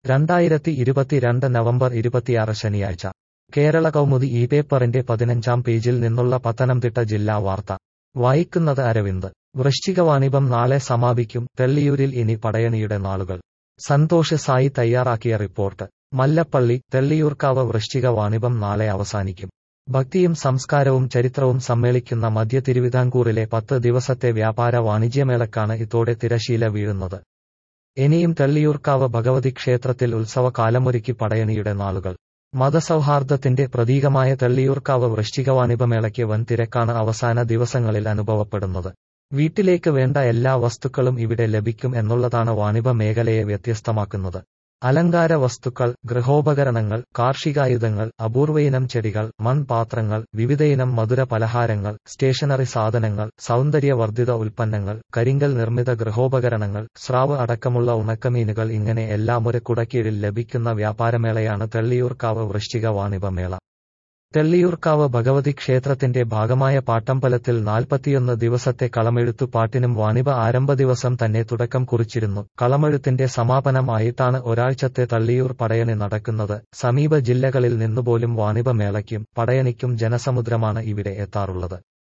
രണ്ടായിരത്തി ഇരുപത്തിരണ്ട് നവംബർ ഇരുപത്തിയാറ് ശനിയാഴ്ച കേരള കൗമുദി ഈ പേപ്പറിന്റെ പതിനഞ്ചാം പേജിൽ നിന്നുള്ള പത്തനംതിട്ട ജില്ലാ വാർത്ത വായിക്കുന്നത് അരവിന്ദ് വൃശ്ചിക വാണിഭം നാളെ സമാപിക്കും തെള്ളിയൂരിൽ ഇനി പടയണിയുടെ നാളുകൾ സന്തോഷ് സായി തയ്യാറാക്കിയ റിപ്പോർട്ട് മല്ലപ്പള്ളി തെള്ളിയൂർക്കാവ് വൃശ്ചിക വാണിഭം നാളെ അവസാനിക്കും ഭക്തിയും സംസ്കാരവും ചരിത്രവും സമ്മേളിക്കുന്ന മധ്യ തിരുവിതാംകൂറിലെ പത്ത് ദിവസത്തെ വ്യാപാര വാണിജ്യമേളക്കാണ് ഇതോടെ തിരശീല വീഴുന്നത് ഇനിയും തെള്ളിയൂർക്കാവ് ഭഗവതി ക്ഷേത്രത്തിൽ ഉത്സവകാലമൊരുക്കി പടയണിയുടെ നാളുകൾ മതസൗഹാർദ്ദത്തിന്റെ പ്രതീകമായ തെള്ളിയൂർക്കാവ് വൃശ്ചിക വാണിഭമേളയ്ക്ക് വൻ തിരക്കാണ് അവസാന ദിവസങ്ങളിൽ അനുഭവപ്പെടുന്നത് വീട്ടിലേക്ക് വേണ്ട എല്ലാ വസ്തുക്കളും ഇവിടെ ലഭിക്കും എന്നുള്ളതാണ് വാണിഭ മേഖലയെ വ്യത്യസ്തമാക്കുന്നത് അലങ്കാര വസ്തുക്കൾ ഗൃഹോപകരണങ്ങൾ കാർഷികായുധങ്ങൾ അപൂർവയിനം ചെടികൾ മൺപാത്രങ്ങൾ വിവിധയിനം മധുര പലഹാരങ്ങൾ സ്റ്റേഷനറി സാധനങ്ങൾ സൗന്ദര്യവർദ്ധിത ഉൽപ്പന്നങ്ങൾ കരിങ്കൽ നിർമ്മിത ഗൃഹോപകരണങ്ങൾ സ്രാവ് അടക്കമുള്ള ഉണക്കമീനുകൾ ഇങ്ങനെ എല്ലാം ഒരു കുടക്കീഴിൽ ലഭിക്കുന്ന വ്യാപാരമേളയാണ് തെള്ളിയൂർക്കാവ് വൃശ്ചിക വാണിഭമേള തെള്ളിയൂർക്കാവ് ഭഗവതി ക്ഷേത്രത്തിന്റെ ഭാഗമായ പാട്ടമ്പലത്തിൽ നാൽപ്പത്തിയൊന്ന് ദിവസത്തെ കളമെഴുത്തു പാട്ടിനും വാണിഭ ആരംഭ ദിവസം തന്നെ തുടക്കം കുറിച്ചിരുന്നു കളമെഴുത്തിന്റെ സമാപനം ആയിട്ടാണ് ഒരാഴ്ചത്തെ തള്ളിയൂർ പടയണി നടക്കുന്നത് സമീപ ജില്ലകളിൽ നിന്നുപോലും വാണിഭ മേളയ്ക്കും പടയണിക്കും ജനസമുദ്രമാണ് ഇവിടെ എത്താറുള്ളത്